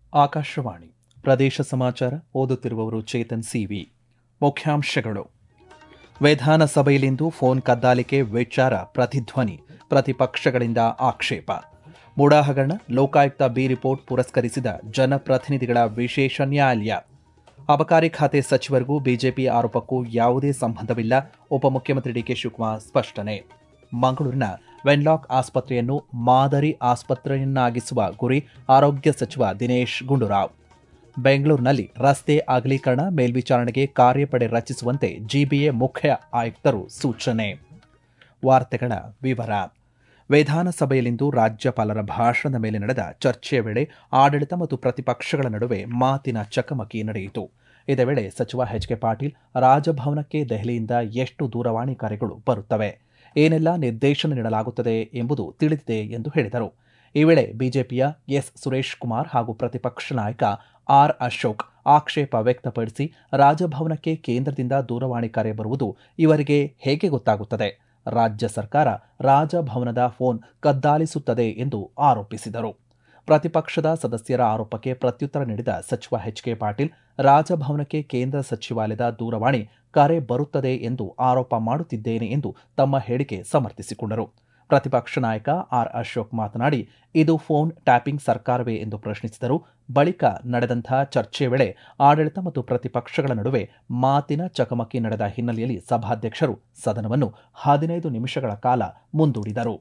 ಆಕಾಶವಾಣಿ ಪ್ರದೇಶ ಸಮಾಚಾರ ಓದುತ್ತಿರುವವರು ಚೇತನ್ ಸಿವಿ ಮುಖ್ಯಾಂಶಗಳು ವಿಧಾನಸಭೆಯಲ್ಲಿಂದು ಫೋನ್ ಕದ್ದಾಲಿಕೆ ವಿಚಾರ ಪ್ರತಿಧ್ವನಿ ಪ್ರತಿಪಕ್ಷಗಳಿಂದ ಆಕ್ಷೇಪ ಮುಡಾ ಹಗರಣ ಲೋಕಾಯುಕ್ತ ಬಿ ರಿಪೋರ್ಟ್ ಪುರಸ್ಕರಿಸಿದ ಜನಪ್ರತಿನಿಧಿಗಳ ವಿಶೇಷ ನ್ಯಾಯಾಲಯ ಅಬಕಾರಿ ಖಾತೆ ಸಚಿವರಿಗೂ ಬಿಜೆಪಿ ಆರೋಪಕ್ಕೂ ಯಾವುದೇ ಸಂಬಂಧವಿಲ್ಲ ಉಪಮುಖ್ಯಮಂತ್ರಿ ಡಿಕೆ ಶಿವಕುಮಾರ್ ಸ್ಪಷ್ಟನೆ ಮಂಗಳೂರಿನ ವೆನ್ಲಾಕ್ ಆಸ್ಪತ್ರೆಯನ್ನು ಮಾದರಿ ಆಸ್ಪತ್ರೆಯನ್ನಾಗಿಸುವ ಗುರಿ ಆರೋಗ್ಯ ಸಚಿವ ದಿನೇಶ್ ಗುಂಡೂರಾವ್ ಬೆಂಗಳೂರಿನಲ್ಲಿ ರಸ್ತೆ ಅಗಲೀಕರಣ ಮೇಲ್ವಿಚಾರಣೆಗೆ ಕಾರ್ಯಪಡೆ ರಚಿಸುವಂತೆ ಜಿಬಿಎ ಮುಖ್ಯ ಆಯುಕ್ತರು ಸೂಚನೆ ವಾರ್ತೆಗಳ ವಿವರ ವಿಧಾನಸಭೆಯಲ್ಲಿಂದು ರಾಜ್ಯಪಾಲರ ಭಾಷಣದ ಮೇಲೆ ನಡೆದ ಚರ್ಚೆಯ ವೇಳೆ ಆಡಳಿತ ಮತ್ತು ಪ್ರತಿಪಕ್ಷಗಳ ನಡುವೆ ಮಾತಿನ ಚಕಮಕಿ ನಡೆಯಿತು ಇದೇ ವೇಳೆ ಸಚಿವ ಎಚ್ ಕೆ ಪಾಟೀಲ್ ರಾಜಭವನಕ್ಕೆ ದೆಹಲಿಯಿಂದ ಎಷ್ಟು ದೂರವಾಣಿ ಕರೆಗಳು ಬರುತ್ತವೆ ಏನೆಲ್ಲ ನಿರ್ದೇಶನ ನೀಡಲಾಗುತ್ತದೆ ಎಂಬುದು ತಿಳಿದಿದೆ ಎಂದು ಹೇಳಿದರು ಈ ವೇಳೆ ಬಿಜೆಪಿಯ ಎಸ್ ಸುರೇಶ್ ಕುಮಾರ್ ಹಾಗೂ ಪ್ರತಿಪಕ್ಷ ನಾಯಕ ಆರ್ ಅಶೋಕ್ ಆಕ್ಷೇಪ ವ್ಯಕ್ತಪಡಿಸಿ ರಾಜಭವನಕ್ಕೆ ಕೇಂದ್ರದಿಂದ ದೂರವಾಣಿ ಕರೆ ಬರುವುದು ಇವರಿಗೆ ಹೇಗೆ ಗೊತ್ತಾಗುತ್ತದೆ ರಾಜ್ಯ ಸರ್ಕಾರ ರಾಜಭವನದ ಫೋನ್ ಕದ್ದಾಲಿಸುತ್ತದೆ ಎಂದು ಆರೋಪಿಸಿದರು ಪ್ರತಿಪಕ್ಷದ ಸದಸ್ಯರ ಆರೋಪಕ್ಕೆ ಪ್ರತ್ಯುತ್ತರ ನೀಡಿದ ಸಚಿವ ಎಚ್ ಕೆ ಪಾಟೀಲ್ ರಾಜಭವನಕ್ಕೆ ಕೇಂದ್ರ ಸಚಿವಾಲಯದ ದೂರವಾಣಿ ಕರೆ ಬರುತ್ತದೆ ಎಂದು ಆರೋಪ ಮಾಡುತ್ತಿದ್ದೇನೆ ಎಂದು ತಮ್ಮ ಹೇಳಿಕೆ ಸಮರ್ಥಿಸಿಕೊಂಡರು ಪ್ರತಿಪಕ್ಷ ನಾಯಕ ಆರ್ ಅಶೋಕ್ ಮಾತನಾಡಿ ಇದು ಫೋನ್ ಟ್ಯಾಪಿಂಗ್ ಸರ್ಕಾರವೇ ಎಂದು ಪ್ರಶ್ನಿಸಿದರು ಬಳಿಕ ನಡೆದಂತಹ ಚರ್ಚೆಯ ವೇಳೆ ಆಡಳಿತ ಮತ್ತು ಪ್ರತಿಪಕ್ಷಗಳ ನಡುವೆ ಮಾತಿನ ಚಕಮಕಿ ನಡೆದ ಹಿನ್ನೆಲೆಯಲ್ಲಿ ಸಭಾಧ್ಯಕ್ಷರು ಸದನವನ್ನು ಹದಿನೈದು ನಿಮಿಷಗಳ ಕಾಲ ಮುಂದೂಡಿದರು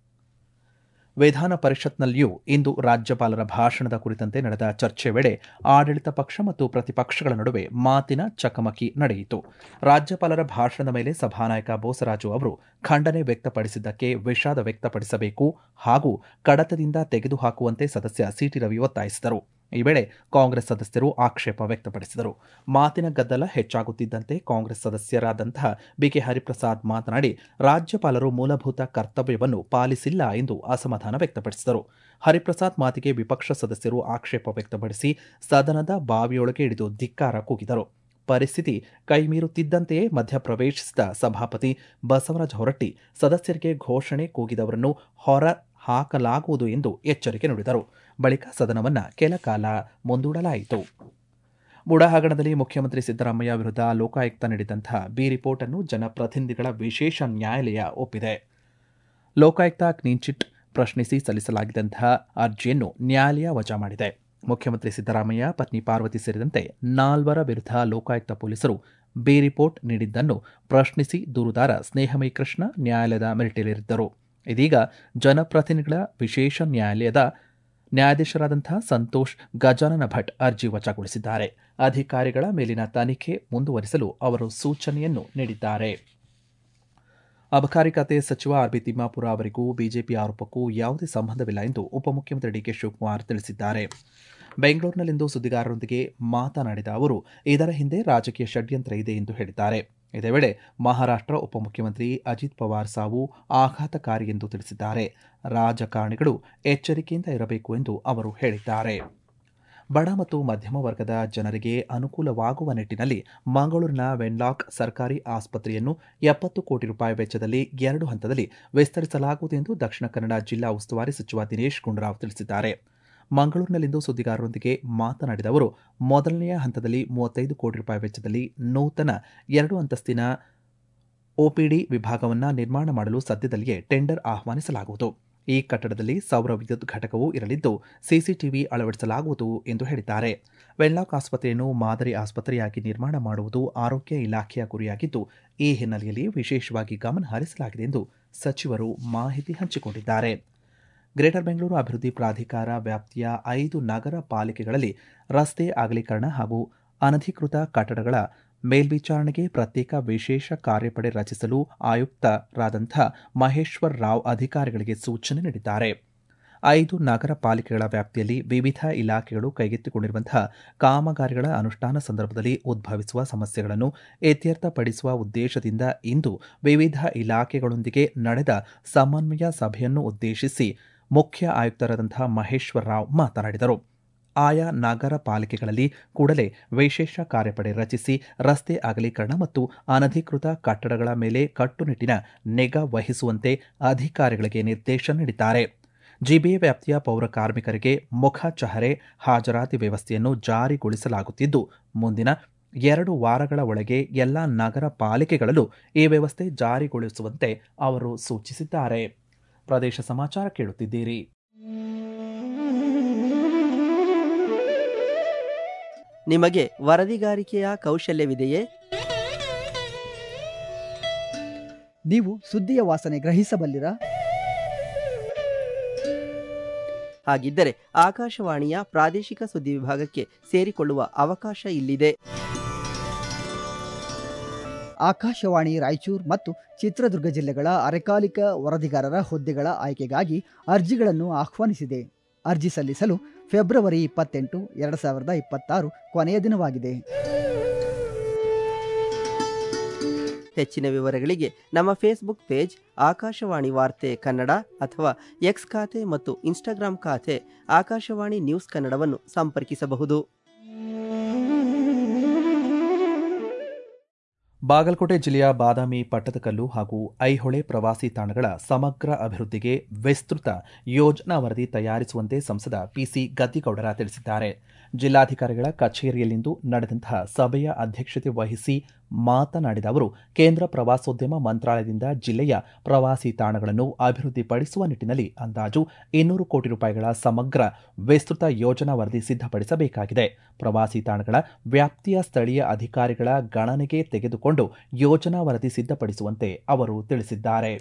ವಿಧಾನ ಪರಿಷತ್ನಲ್ಲಿಯೂ ಇಂದು ರಾಜ್ಯಪಾಲರ ಭಾಷಣದ ಕುರಿತಂತೆ ನಡೆದ ಚರ್ಚೆ ವೇಳೆ ಆಡಳಿತ ಪಕ್ಷ ಮತ್ತು ಪ್ರತಿಪಕ್ಷಗಳ ನಡುವೆ ಮಾತಿನ ಚಕಮಕಿ ನಡೆಯಿತು ರಾಜ್ಯಪಾಲರ ಭಾಷಣದ ಮೇಲೆ ಸಭಾನಾಯಕ ಬೋಸರಾಜು ಅವರು ಖಂಡನೆ ವ್ಯಕ್ತಪಡಿಸಿದ್ದಕ್ಕೆ ವಿಷಾದ ವ್ಯಕ್ತಪಡಿಸಬೇಕು ಹಾಗೂ ಕಡತದಿಂದ ತೆಗೆದುಹಾಕುವಂತೆ ಸದಸ್ಯ ಸಿಟಿ ರವಿ ಒತ್ತಾಯಿಸಿದರು ಈ ವೇಳೆ ಕಾಂಗ್ರೆಸ್ ಸದಸ್ಯರು ಆಕ್ಷೇಪ ವ್ಯಕ್ತಪಡಿಸಿದರು ಮಾತಿನ ಗದ್ದಲ ಹೆಚ್ಚಾಗುತ್ತಿದ್ದಂತೆ ಕಾಂಗ್ರೆಸ್ ಸದಸ್ಯರಾದಂತಹ ಬಿಕೆ ಹರಿಪ್ರಸಾದ್ ಮಾತನಾಡಿ ರಾಜ್ಯಪಾಲರು ಮೂಲಭೂತ ಕರ್ತವ್ಯವನ್ನು ಪಾಲಿಸಿಲ್ಲ ಎಂದು ಅಸಮಾಧಾನ ವ್ಯಕ್ತಪಡಿಸಿದರು ಹರಿಪ್ರಸಾದ್ ಮಾತಿಗೆ ವಿಪಕ್ಷ ಸದಸ್ಯರು ಆಕ್ಷೇಪ ವ್ಯಕ್ತಪಡಿಸಿ ಸದನದ ಬಾವಿಯೊಳಗೆ ಹಿಡಿದು ಧಿಕ್ಕಾರ ಕೂಗಿದರು ಪರಿಸ್ಥಿತಿ ಕೈಮೀರುತ್ತಿದ್ದಂತೆಯೇ ಮಧ್ಯಪ್ರವೇಶಿಸಿದ ಸಭಾಪತಿ ಬಸವರಾಜ ಹೊರಟ್ಟಿ ಸದಸ್ಯರಿಗೆ ಘೋಷಣೆ ಕೂಗಿದವರನ್ನು ಹೊರ ಹಾಕಲಾಗುವುದು ಎಂದು ಎಚ್ಚರಿಕೆ ನೀಡಿದರು ಬಳಿಕ ಸದನವನ್ನು ಕೆಲ ಕಾಲ ಮುಂದೂಡಲಾಯಿತು ಬುಡಾ ಹಗರಣದಲ್ಲಿ ಮುಖ್ಯಮಂತ್ರಿ ಸಿದ್ದರಾಮಯ್ಯ ವಿರುದ್ಧ ಲೋಕಾಯುಕ್ತ ನೀಡಿದಂತಹ ಬಿ ರಿಪೋರ್ಟ್ ಅನ್ನು ಜನಪ್ರತಿನಿಧಿಗಳ ವಿಶೇಷ ನ್ಯಾಯಾಲಯ ಒಪ್ಪಿದೆ ಲೋಕಾಯುಕ್ತ ಕ್ಲೀನ್ಚಿಟ್ ಪ್ರಶ್ನಿಸಿ ಸಲ್ಲಿಸಲಾಗಿದ್ದಂತಹ ಅರ್ಜಿಯನ್ನು ನ್ಯಾಯಾಲಯ ವಜಾ ಮಾಡಿದೆ ಮುಖ್ಯಮಂತ್ರಿ ಸಿದ್ದರಾಮಯ್ಯ ಪತ್ನಿ ಪಾರ್ವತಿ ಸೇರಿದಂತೆ ನಾಲ್ವರ ವಿರುದ್ಧ ಲೋಕಾಯುಕ್ತ ಪೊಲೀಸರು ಬಿ ರಿಪೋರ್ಟ್ ನೀಡಿದ್ದನ್ನು ಪ್ರಶ್ನಿಸಿ ದೂರುದಾರ ಸ್ನೇಹಮಯಿ ಕೃಷ್ಣ ನ್ಯಾಯಾಲಯದ ಮೆರಟೇರಿದ್ದರು ಇದೀಗ ಜನಪ್ರತಿನಿಧಿಗಳ ವಿಶೇಷ ನ್ಯಾಯಾಲಯದ ನ್ಯಾಯಾಧೀಶರಾದಂತಹ ಸಂತೋಷ್ ಗಜಾನನ ಭಟ್ ಅರ್ಜಿ ವಜಾಗೊಳಿಸಿದ್ದಾರೆ ಅಧಿಕಾರಿಗಳ ಮೇಲಿನ ತನಿಖೆ ಮುಂದುವರಿಸಲು ಅವರು ಸೂಚನೆಯನ್ನು ನೀಡಿದ್ದಾರೆ ಅಬಕಾರಿ ಖಾತೆ ಸಚಿವ ಆರ್ ಬಿ ತಿಮ್ಮಾಪುರ ಅವರಿಗೂ ಬಿಜೆಪಿ ಆರೋಪಕ್ಕೂ ಯಾವುದೇ ಸಂಬಂಧವಿಲ್ಲ ಎಂದು ಉಪಮುಖ್ಯಮಂತ್ರಿ ಡಿಕೆ ಶಿವಕುಮಾರ್ ತಿಳಿಸಿದ್ದಾರೆ ಬೆಂಗಳೂರಿನಲ್ಲಿಂದು ಸುದ್ದಿಗಾರರೊಂದಿಗೆ ಮಾತನಾಡಿದ ಅವರು ಇದರ ಹಿಂದೆ ರಾಜಕೀಯ ಷಡ್ಯಂತ್ರ ಇದೆ ಎಂದು ಹೇಳಿದ್ದಾರೆ ಇದೇ ವೇಳೆ ಮಹಾರಾಷ್ಟ್ರ ಉಪಮುಖ್ಯಮಂತ್ರಿ ಅಜಿತ್ ಪವಾರ್ ಸಾವು ಆಘಾತಕಾರಿ ಎಂದು ತಿಳಿಸಿದ್ದಾರೆ ರಾಜಕಾರಣಿಗಳು ಎಚ್ಚರಿಕೆಯಿಂದ ಇರಬೇಕು ಎಂದು ಅವರು ಹೇಳಿದ್ದಾರೆ ಬಡ ಮತ್ತು ಮಧ್ಯಮ ವರ್ಗದ ಜನರಿಗೆ ಅನುಕೂಲವಾಗುವ ನಿಟ್ಟಿನಲ್ಲಿ ಮಂಗಳೂರಿನ ವೆನ್ಲಾಕ್ ಸರ್ಕಾರಿ ಆಸ್ಪತ್ರೆಯನ್ನು ಎಪ್ಪತ್ತು ಕೋಟಿ ರೂಪಾಯಿ ವೆಚ್ಚದಲ್ಲಿ ಎರಡು ಹಂತದಲ್ಲಿ ವಿಸ್ತರಿಸಲಾಗುವುದು ಎಂದು ದಕ್ಷಿಣ ಕನ್ನಡ ಜಿಲ್ಲಾ ಉಸ್ತುವಾರಿ ಸಚಿವ ದಿನೇಶ್ ಗುಂಡೂರಾವ್ ತಿಳಿಸಿದ್ದಾರೆ ಮಂಗಳೂರಿನಲ್ಲಿಂದು ಸುದ್ದಿಗಾರರೊಂದಿಗೆ ಮಾತನಾಡಿದ ಅವರು ಮೊದಲನೆಯ ಹಂತದಲ್ಲಿ ಮೂವತ್ತೈದು ಕೋಟಿ ರೂಪಾಯಿ ವೆಚ್ಚದಲ್ಲಿ ನೂತನ ಎರಡು ಅಂತಸ್ತಿನ ಒಪಿಡಿ ವಿಭಾಗವನ್ನು ನಿರ್ಮಾಣ ಮಾಡಲು ಸದ್ಯದಲ್ಲಿಯೇ ಟೆಂಡರ್ ಆಹ್ವಾನಿಸಲಾಗುವುದು ಈ ಕಟ್ಟಡದಲ್ಲಿ ಸೌರ ವಿದ್ಯುತ್ ಘಟಕವೂ ಇರಲಿದ್ದು ಸಿಸಿಟಿವಿ ಅಳವಡಿಸಲಾಗುವುದು ಎಂದು ಹೇಳಿದ್ದಾರೆ ವೆನ್ಲಾಕ್ ಆಸ್ಪತ್ರೆಯನ್ನು ಮಾದರಿ ಆಸ್ಪತ್ರೆಯಾಗಿ ನಿರ್ಮಾಣ ಮಾಡುವುದು ಆರೋಗ್ಯ ಇಲಾಖೆಯ ಗುರಿಯಾಗಿದ್ದು ಈ ಹಿನ್ನೆಲೆಯಲ್ಲಿ ವಿಶೇಷವಾಗಿ ಗಮನ ಹರಿಸಲಾಗಿದೆ ಎಂದು ಸಚಿವರು ಮಾಹಿತಿ ಹಂಚಿಕೊಂಡಿದ್ದಾರೆ ಗ್ರೇಟರ್ ಬೆಂಗಳೂರು ಅಭಿವೃದ್ಧಿ ಪ್ರಾಧಿಕಾರ ವ್ಯಾಪ್ತಿಯ ಐದು ನಗರ ಪಾಲಿಕೆಗಳಲ್ಲಿ ರಸ್ತೆ ಅಗಲೀಕರಣ ಹಾಗೂ ಅನಧಿಕೃತ ಕಟ್ಟಡಗಳ ಮೇಲ್ವಿಚಾರಣೆಗೆ ಪ್ರತ್ಯೇಕ ವಿಶೇಷ ಕಾರ್ಯಪಡೆ ರಚಿಸಲು ಆಯುಕ್ತರಾದಂಥ ಮಹೇಶ್ವರ್ ರಾವ್ ಅಧಿಕಾರಿಗಳಿಗೆ ಸೂಚನೆ ನೀಡಿದ್ದಾರೆ ಐದು ನಗರ ಪಾಲಿಕೆಗಳ ವ್ಯಾಪ್ತಿಯಲ್ಲಿ ವಿವಿಧ ಇಲಾಖೆಗಳು ಕೈಗೆತ್ತಿಕೊಂಡಿರುವಂತಹ ಕಾಮಗಾರಿಗಳ ಅನುಷ್ಠಾನ ಸಂದರ್ಭದಲ್ಲಿ ಉದ್ಭವಿಸುವ ಸಮಸ್ಯೆಗಳನ್ನು ಇತ್ಯರ್ಥಪಡಿಸುವ ಉದ್ದೇಶದಿಂದ ಇಂದು ವಿವಿಧ ಇಲಾಖೆಗಳೊಂದಿಗೆ ನಡೆದ ಸಮನ್ವಯ ಸಭೆಯನ್ನು ಉದ್ದೇಶಿಸಿ ಮುಖ್ಯ ಆಯುಕ್ತರಾದಂತಹ ಮಹೇಶ್ವರ್ ರಾವ್ ಮಾತನಾಡಿದರು ಆಯಾ ನಗರ ಪಾಲಿಕೆಗಳಲ್ಲಿ ಕೂಡಲೇ ವಿಶೇಷ ಕಾರ್ಯಪಡೆ ರಚಿಸಿ ರಸ್ತೆ ಅಗಲೀಕರಣ ಮತ್ತು ಅನಧಿಕೃತ ಕಟ್ಟಡಗಳ ಮೇಲೆ ಕಟ್ಟುನಿಟ್ಟಿನ ನಿಗಾ ವಹಿಸುವಂತೆ ಅಧಿಕಾರಿಗಳಿಗೆ ನಿರ್ದೇಶನ ನೀಡಿದ್ದಾರೆ ಜಿಬಿಎ ವ್ಯಾಪ್ತಿಯ ಪೌರ ಕಾರ್ಮಿಕರಿಗೆ ಮುಖ ಚಹರೆ ಹಾಜರಾತಿ ವ್ಯವಸ್ಥೆಯನ್ನು ಜಾರಿಗೊಳಿಸಲಾಗುತ್ತಿದ್ದು ಮುಂದಿನ ಎರಡು ವಾರಗಳ ಒಳಗೆ ಎಲ್ಲ ನಗರ ಪಾಲಿಕೆಗಳಲ್ಲೂ ಈ ವ್ಯವಸ್ಥೆ ಜಾರಿಗೊಳಿಸುವಂತೆ ಅವರು ಸೂಚಿಸಿದ್ದಾರೆ ಪ್ರದೇಶ ಸಮಾಚಾರ ಕೇಳುತ್ತಿದ್ದೀರಿ ನಿಮಗೆ ವರದಿಗಾರಿಕೆಯ ಕೌಶಲ್ಯವಿದೆಯೇ ನೀವು ಸುದ್ದಿಯ ವಾಸನೆ ಗ್ರಹಿಸಬಲ್ಲಿರಾ ಹಾಗಿದ್ದರೆ ಆಕಾಶವಾಣಿಯ ಪ್ರಾದೇಶಿಕ ಸುದ್ದಿ ವಿಭಾಗಕ್ಕೆ ಸೇರಿಕೊಳ್ಳುವ ಅವಕಾಶ ಇಲ್ಲಿದೆ ಆಕಾಶವಾಣಿ ರಾಯಚೂರು ಮತ್ತು ಚಿತ್ರದುರ್ಗ ಜಿಲ್ಲೆಗಳ ಅರೆಕಾಲಿಕ ವರದಿಗಾರರ ಹುದ್ದೆಗಳ ಆಯ್ಕೆಗಾಗಿ ಅರ್ಜಿಗಳನ್ನು ಆಹ್ವಾನಿಸಿದೆ ಅರ್ಜಿ ಸಲ್ಲಿಸಲು ಫೆಬ್ರವರಿ ಇಪ್ಪತ್ತೆಂಟು ಎರಡು ಸಾವಿರದ ಇಪ್ಪತ್ತಾರು ಕೊನೆಯ ದಿನವಾಗಿದೆ ಹೆಚ್ಚಿನ ವಿವರಗಳಿಗೆ ನಮ್ಮ ಫೇಸ್ಬುಕ್ ಪೇಜ್ ಆಕಾಶವಾಣಿ ವಾರ್ತೆ ಕನ್ನಡ ಅಥವಾ ಎಕ್ಸ್ ಖಾತೆ ಮತ್ತು ಇನ್ಸ್ಟಾಗ್ರಾಂ ಖಾತೆ ಆಕಾಶವಾಣಿ ನ್ಯೂಸ್ ಕನ್ನಡವನ್ನು ಸಂಪರ್ಕಿಸಬಹುದು ಬಾಗಲಕೋಟೆ ಜಿಲ್ಲೆಯ ಬಾದಾಮಿ ಪಟ್ಟದಕಲ್ಲು ಹಾಗೂ ಐಹೊಳೆ ಪ್ರವಾಸಿ ತಾಣಗಳ ಸಮಗ್ರ ಅಭಿವೃದ್ಧಿಗೆ ವಿಸ್ತೃತ ಯೋಜನಾ ವರದಿ ತಯಾರಿಸುವಂತೆ ಸಂಸದ ಪಿಸಿ ಗದ್ದಿಗೌಡರ ತಿಳಿಸಿದ್ದಾರೆ ಜಿಲ್ಲಾಧಿಕಾರಿಗಳ ಕಚೇರಿಯಲ್ಲಿಂದು ನಡೆದಂತಹ ಸಭೆಯ ಅಧ್ಯಕ್ಷತೆ ವಹಿಸಿ ಮಾತನಾಡಿದ ಅವರು ಕೇಂದ್ರ ಪ್ರವಾಸೋದ್ಯಮ ಮಂತ್ರಾಲಯದಿಂದ ಜಿಲ್ಲೆಯ ಪ್ರವಾಸಿ ತಾಣಗಳನ್ನು ಅಭಿವೃದ್ಧಿಪಡಿಸುವ ನಿಟ್ಟಿನಲ್ಲಿ ಅಂದಾಜು ಇನ್ನೂರು ಕೋಟಿ ರೂಪಾಯಿಗಳ ಸಮಗ್ರ ವಿಸ್ತೃತ ಯೋಜನಾ ವರದಿ ಸಿದ್ಧಪಡಿಸಬೇಕಾಗಿದೆ ಪ್ರವಾಸಿ ತಾಣಗಳ ವ್ಯಾಪ್ತಿಯ ಸ್ಥಳೀಯ ಅಧಿಕಾರಿಗಳ ಗಣನೆಗೆ ತೆಗೆದುಕೊಂಡು ಯೋಜನಾ ವರದಿ ಸಿದ್ಧಪಡಿಸುವಂತೆ ಅವರು ತಿಳಿಸಿದ್ದಾರೆ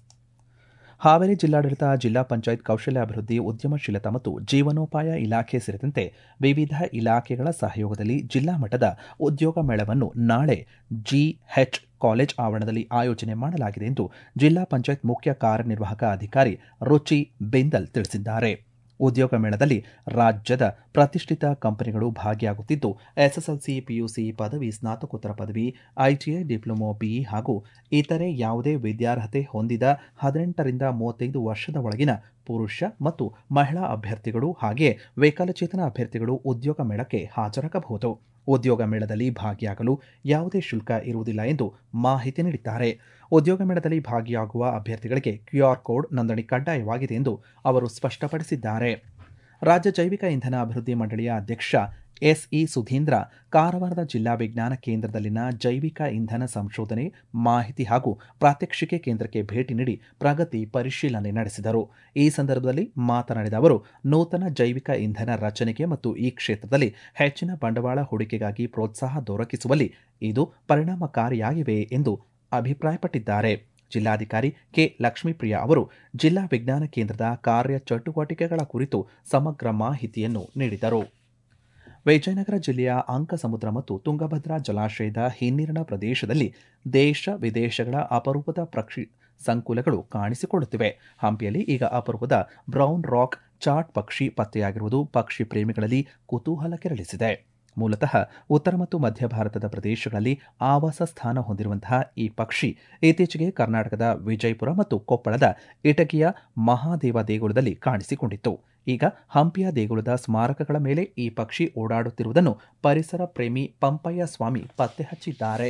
ಹಾವೇರಿ ಜಿಲ್ಲಾಡಳಿತ ಜಿಲ್ಲಾ ಪಂಚಾಯತ್ ಕೌಶಲ್ಯಾಭಿವೃದ್ಧಿ ಉದ್ಯಮಶೀಲತಾ ಮತ್ತು ಜೀವನೋಪಾಯ ಇಲಾಖೆ ಸೇರಿದಂತೆ ವಿವಿಧ ಇಲಾಖೆಗಳ ಸಹಯೋಗದಲ್ಲಿ ಜಿಲ್ಲಾ ಮಟ್ಟದ ಉದ್ಯೋಗ ಮೇಳವನ್ನು ನಾಳೆ ಜಿಎಚ್ ಕಾಲೇಜ್ ಆವರಣದಲ್ಲಿ ಆಯೋಜನೆ ಮಾಡಲಾಗಿದೆ ಎಂದು ಜಿಲ್ಲಾ ಪಂಚಾಯತ್ ಮುಖ್ಯ ಕಾರ್ಯನಿರ್ವಾಹಕ ಅಧಿಕಾರಿ ರುಚಿ ಬಿಂದಲ್ ತಿಳಿಸಿದ್ದಾರೆ ಉದ್ಯೋಗ ಮೇಳದಲ್ಲಿ ರಾಜ್ಯದ ಪ್ರತಿಷ್ಠಿತ ಕಂಪನಿಗಳು ಭಾಗಿಯಾಗುತ್ತಿದ್ದು ಎಸ್ಎಸ್ಎಲ್ಸಿ ಪಿಯುಸಿ ಪದವಿ ಸ್ನಾತಕೋತ್ತರ ಪದವಿ ಐಟಿಐ ಡಿಪ್ಲೊಮೊ ಬಿಇ ಹಾಗೂ ಇತರೆ ಯಾವುದೇ ವಿದ್ಯಾರ್ಹತೆ ಹೊಂದಿದ ಹದಿನೆಂಟರಿಂದ ಮೂವತ್ತೈದು ವರ್ಷದ ಒಳಗಿನ ಪುರುಷ ಮತ್ತು ಮಹಿಳಾ ಅಭ್ಯರ್ಥಿಗಳು ಹಾಗೆಯೇ ವಿಕಲಚೇತನ ಅಭ್ಯರ್ಥಿಗಳು ಉದ್ಯೋಗ ಮೇಳಕ್ಕೆ ಹಾಜರಾಗಬಹುದು ಉದ್ಯೋಗ ಮೇಳದಲ್ಲಿ ಭಾಗಿಯಾಗಲು ಯಾವುದೇ ಶುಲ್ಕ ಇರುವುದಿಲ್ಲ ಎಂದು ಮಾಹಿತಿ ನೀಡಿದ್ದಾರೆ ಉದ್ಯೋಗ ಮೇಳದಲ್ಲಿ ಭಾಗಿಯಾಗುವ ಅಭ್ಯರ್ಥಿಗಳಿಗೆ ಕ್ಯೂಆರ್ ಕೋಡ್ ನೋಂದಣಿ ಕಡ್ಡಾಯವಾಗಿದೆ ಎಂದು ಅವರು ಸ್ಪಷ್ಟಪಡಿಸಿದ್ದಾರೆ ರಾಜ್ಯ ಜೈವಿಕ ಇಂಧನ ಅಭಿವೃದ್ಧಿ ಮಂಡಳಿಯ ಅಧ್ಯಕ್ಷ ಎಸ್ಇ ಸುಧೀಂದ್ರ ಕಾರವಾರದ ಜಿಲ್ಲಾ ವಿಜ್ಞಾನ ಕೇಂದ್ರದಲ್ಲಿನ ಜೈವಿಕ ಇಂಧನ ಸಂಶೋಧನೆ ಮಾಹಿತಿ ಹಾಗೂ ಪ್ರಾತ್ಯಕ್ಷಿಕೆ ಕೇಂದ್ರಕ್ಕೆ ಭೇಟಿ ನೀಡಿ ಪ್ರಗತಿ ಪರಿಶೀಲನೆ ನಡೆಸಿದರು ಈ ಸಂದರ್ಭದಲ್ಲಿ ಮಾತನಾಡಿದ ಅವರು ನೂತನ ಜೈವಿಕ ಇಂಧನ ರಚನೆಗೆ ಮತ್ತು ಈ ಕ್ಷೇತ್ರದಲ್ಲಿ ಹೆಚ್ಚಿನ ಬಂಡವಾಳ ಹೂಡಿಕೆಗಾಗಿ ಪ್ರೋತ್ಸಾಹ ದೊರಕಿಸುವಲ್ಲಿ ಇದು ಪರಿಣಾಮಕಾರಿಯಾಗಿವೆ ಎಂದು ಅಭಿಪ್ರಾಯಪಟ್ಟಿದ್ದಾರೆ ಜಿಲ್ಲಾಧಿಕಾರಿ ಕೆ ಲಕ್ಷ್ಮೀಪ್ರಿಯ ಅವರು ಜಿಲ್ಲಾ ವಿಜ್ಞಾನ ಕೇಂದ್ರದ ಕಾರ್ಯ ಚಟುವಟಿಕೆಗಳ ಕುರಿತು ಸಮಗ್ರ ಮಾಹಿತಿಯನ್ನು ನೀಡಿದರು ವಿಜಯನಗರ ಜಿಲ್ಲೆಯ ಅಂಕಸಮುದ್ರ ಮತ್ತು ತುಂಗಭದ್ರಾ ಜಲಾಶಯದ ಹಿನ್ನೀರಿನ ಪ್ರದೇಶದಲ್ಲಿ ದೇಶ ವಿದೇಶಗಳ ಅಪರೂಪದ ಪಕ್ಷಿ ಸಂಕುಲಗಳು ಕಾಣಿಸಿಕೊಳ್ಳುತ್ತಿವೆ ಹಂಪಿಯಲ್ಲಿ ಈಗ ಅಪರೂಪದ ಬ್ರೌನ್ ರಾಕ್ ಚಾಟ್ ಪಕ್ಷಿ ಪತ್ತೆಯಾಗಿರುವುದು ಪಕ್ಷಿ ಪ್ರೇಮಿಗಳಲ್ಲಿ ಕುತೂಹಲ ಕೆರಳಿಸಿದೆ ಮೂಲತಃ ಉತ್ತರ ಮತ್ತು ಮಧ್ಯ ಭಾರತದ ಪ್ರದೇಶಗಳಲ್ಲಿ ಆವಾಸ ಸ್ಥಾನ ಹೊಂದಿರುವಂತಹ ಈ ಪಕ್ಷಿ ಇತ್ತೀಚೆಗೆ ಕರ್ನಾಟಕದ ವಿಜಯಪುರ ಮತ್ತು ಕೊಪ್ಪಳದ ಇಟಕಿಯ ಮಹಾದೇವ ದೇಗುಲದಲ್ಲಿ ಕಾಣಿಸಿಕೊಂಡಿತ್ತು ಈಗ ಹಂಪಿಯ ದೇಗುಲದ ಸ್ಮಾರಕಗಳ ಮೇಲೆ ಈ ಪಕ್ಷಿ ಓಡಾಡುತ್ತಿರುವುದನ್ನು ಪರಿಸರ ಪ್ರೇಮಿ ಪಂಪಯ್ಯ ಸ್ವಾಮಿ ಪತ್ತೆ ಹಚ್ಚಿದ್ದಾರೆ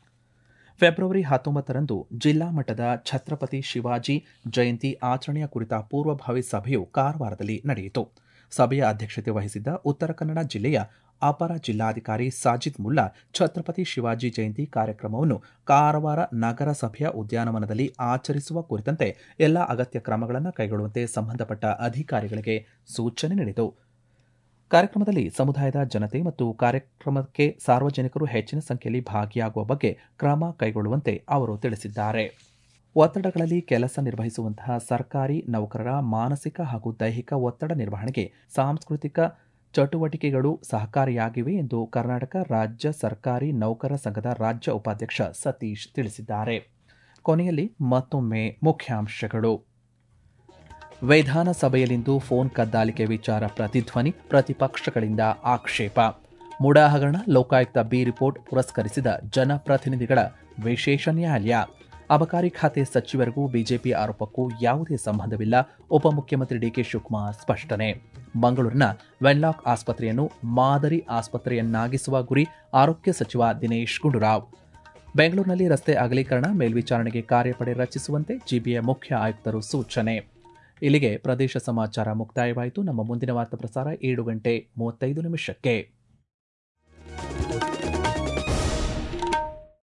ಫೆಬ್ರವರಿ ಹತ್ತೊಂಬತ್ತರಂದು ಜಿಲ್ಲಾ ಮಟ್ಟದ ಛತ್ರಪತಿ ಶಿವಾಜಿ ಜಯಂತಿ ಆಚರಣೆಯ ಕುರಿತ ಪೂರ್ವಭಾವಿ ಸಭೆಯು ಕಾರವಾರದಲ್ಲಿ ನಡೆಯಿತು ಸಭೆಯ ಅಧ್ಯಕ್ಷತೆ ವಹಿಸಿದ್ದ ಉತ್ತರ ಕನ್ನಡ ಜಿಲ್ಲೆಯ ಅಪರ ಜಿಲ್ಲಾಧಿಕಾರಿ ಸಾಜಿದ್ ಮುಲ್ಲಾ ಛತ್ರಪತಿ ಶಿವಾಜಿ ಜಯಂತಿ ಕಾರ್ಯಕ್ರಮವನ್ನು ಕಾರವಾರ ನಗರಸಭೆಯ ಉದ್ಯಾನವನದಲ್ಲಿ ಆಚರಿಸುವ ಕುರಿತಂತೆ ಎಲ್ಲ ಅಗತ್ಯ ಕ್ರಮಗಳನ್ನು ಕೈಗೊಳ್ಳುವಂತೆ ಸಂಬಂಧಪಟ್ಟ ಅಧಿಕಾರಿಗಳಿಗೆ ಸೂಚನೆ ನೀಡಿತು ಕಾರ್ಯಕ್ರಮದಲ್ಲಿ ಸಮುದಾಯದ ಜನತೆ ಮತ್ತು ಕಾರ್ಯಕ್ರಮಕ್ಕೆ ಸಾರ್ವಜನಿಕರು ಹೆಚ್ಚಿನ ಸಂಖ್ಯೆಯಲ್ಲಿ ಭಾಗಿಯಾಗುವ ಬಗ್ಗೆ ಕ್ರಮ ಕೈಗೊಳ್ಳುವಂತೆ ಅವರು ತಿಳಿಸಿದ್ದಾರೆ ಒತ್ತಡಗಳಲ್ಲಿ ಕೆಲಸ ನಿರ್ವಹಿಸುವಂತಹ ಸರ್ಕಾರಿ ನೌಕರರ ಮಾನಸಿಕ ಹಾಗೂ ದೈಹಿಕ ಒತ್ತಡ ನಿರ್ವಹಣೆಗೆ ಸಾಂಸ್ಕೃತಿಕ ಚಟುವಟಿಕೆಗಳು ಸಹಕಾರಿಯಾಗಿವೆ ಎಂದು ಕರ್ನಾಟಕ ರಾಜ್ಯ ಸರ್ಕಾರಿ ನೌಕರ ಸಂಘದ ರಾಜ್ಯ ಉಪಾಧ್ಯಕ್ಷ ಸತೀಶ್ ತಿಳಿಸಿದ್ದಾರೆ ಕೊನೆಯಲ್ಲಿ ಮತ್ತೊಮ್ಮೆ ಮುಖ್ಯಾಂಶಗಳು ವಿಧಾನಸಭೆಯಲ್ಲಿಂದು ಫೋನ್ ಕದ್ದಾಲಿಕೆ ವಿಚಾರ ಪ್ರತಿಧ್ವನಿ ಪ್ರತಿಪಕ್ಷಗಳಿಂದ ಆಕ್ಷೇಪ ಮುಡಾ ಹಗರಣ ಲೋಕಾಯುಕ್ತ ಬಿ ರಿಪೋರ್ಟ್ ಪುರಸ್ಕರಿಸಿದ ಜನಪ್ರತಿನಿಧಿಗಳ ವಿಶೇಷ ನ್ಯಾಯಾಲಯ ಅಬಕಾರಿ ಖಾತೆ ಸಚಿವರಿಗೂ ಬಿಜೆಪಿ ಆರೋಪಕ್ಕೂ ಯಾವುದೇ ಸಂಬಂಧವಿಲ್ಲ ಉಪಮುಖ್ಯಮಂತ್ರಿ ಡಿಕೆ ಶಿವಕುಮಾರ್ ಸ್ಪಷ್ಟನೆ ಮಂಗಳೂರಿನ ವೆನ್ಲಾಕ್ ಆಸ್ಪತ್ರೆಯನ್ನು ಮಾದರಿ ಆಸ್ಪತ್ರೆಯನ್ನಾಗಿಸುವ ಗುರಿ ಆರೋಗ್ಯ ಸಚಿವ ದಿನೇಶ್ ಗುಂಡೂರಾವ್ ಬೆಂಗಳೂರಿನಲ್ಲಿ ರಸ್ತೆ ಅಗಲೀಕರಣ ಮೇಲ್ವಿಚಾರಣೆಗೆ ಕಾರ್ಯಪಡೆ ರಚಿಸುವಂತೆ ಜಿಬಿಎ ಮುಖ್ಯ ಆಯುಕ್ತರು ಸೂಚನೆ ಇಲ್ಲಿಗೆ ಪ್ರದೇಶ ಸಮಾಚಾರ ಮುಕ್ತಾಯವಾಯಿತು ನಮ್ಮ ಮುಂದಿನ ವಾರ್ತಾ ಪ್ರಸಾರ ಏಳು ಗಂಟೆ ಮೂವತ್ತೈದು ನಿಮಿಷಕ್ಕೆ